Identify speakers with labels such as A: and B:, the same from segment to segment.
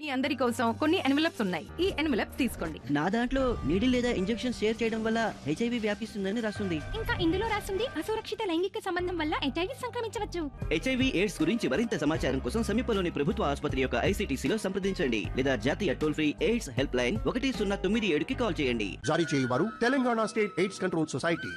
A: మీ అందరి కోసం కొన్ని ఎన్వలప్స్ ఉన్నాయి ఈ ఎన్వలప్స్ తీసుకోండి
B: నా దాంట్లో నీడిల్ లేదా ఇంజెక్షన్ షేర్ చేయడం వల్ల హెచ్ఐవి వ్యాపిస్తుందని రాస్తుంది
C: ఇంకా ఇందులో రాసింది అసురక్షిత లైంగిక సంబంధం వల్ల హెచ్ఐవి సంక్రమించవచ్చు
B: హెచ్ఐవి ఎయిడ్స్ గురించి మరింత సమాచారం కోసం సమీపంలోని ప్రభుత్వ ఆసుపత్రి యొక్క ఐసీటీసీలో సంప్రదించండి లేదా జాతీయ toll free AIDS helpline ఒకటి సున్నా తొమ్మిది ఏడుకి కాల్ చేయండి
D: జారీ చేయవారు Telangana state AIDS control society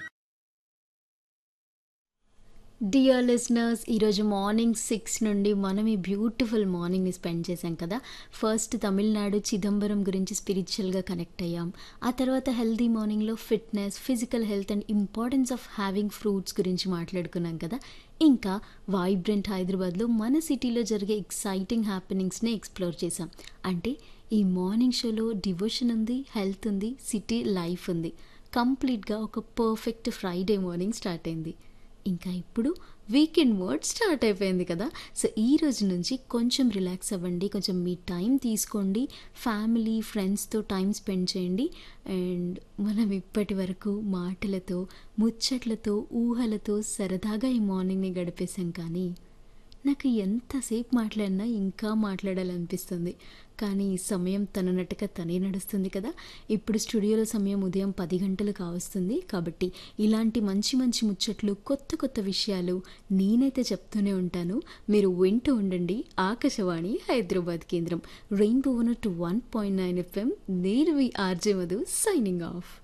E: dear listeners ఈరోజు మార్నింగ్ సిక్స్ నుండి మనం ఈ బ్యూటిఫుల్ మార్నింగ్ని స్పెండ్ చేశాం కదా ఫస్ట్ తమిళనాడు చిదంబరం గురించి స్పిరిచువల్గా కనెక్ట్ అయ్యాం ఆ తర్వాత హెల్తీ మార్నింగ్లో fitness physical health and importance of having fruits గురించి మాట్లాడుకున్నాం కదా ఇంకా వైబ్రెంట్ హైదరాబాద్లో మన సిటీలో జరిగే ఎక్సైటింగ్ హ్యాపెనింగ్స్ని ఎక్స్ప్లోర్ చేసాం అంటే ఈ మార్నింగ్ షోలో డివోషన్ ఉంది హెల్త్ ఉంది సిటీ లైఫ్ ఉంది కంప్లీట్గా ఒక పర్ఫెక్ట్ ఫ్రైడే మార్నింగ్ స్టార్ట్ అయింది ఇంకా ఇప్పుడు వీకెండ్ మోడ్ స్టార్ట్ అయిపోయింది కదా సో ఈ రోజు నుంచి కొంచెం రిలాక్స్ అవ్వండి కొంచెం మీ టైం తీసుకోండి ఫ్యామిలీ ఫ్రెండ్స్తో టైం స్పెండ్ చేయండి అండ్ మనం ఇప్పటి వరకు మాటలతో ముచ్చట్లతో ఊహలతో సరదాగా ఈ మార్నింగ్ని గడిపేశాం కానీ నాకు ఎంతసేపు మాట్లాడినా ఇంకా మాట్లాడాలనిపిస్తుంది కానీ ఈ సమయం తననట్టుగా తనే నడుస్తుంది కదా ఇప్పుడు స్టూడియోలో సమయం ఉదయం పది గంటలు కావస్తుంది కాబట్టి ఇలాంటి మంచి మంచి ముచ్చట్లు కొత్త కొత్త విషయాలు నేనైతే చెప్తూనే ఉంటాను మీరు వింటూ ఉండండి ఆకాశవాణి హైదరాబాద్ కేంద్రం rainbow one two one point nine FM నేను మీ ఆర్జే మధు సైనింగ్ ఆఫ్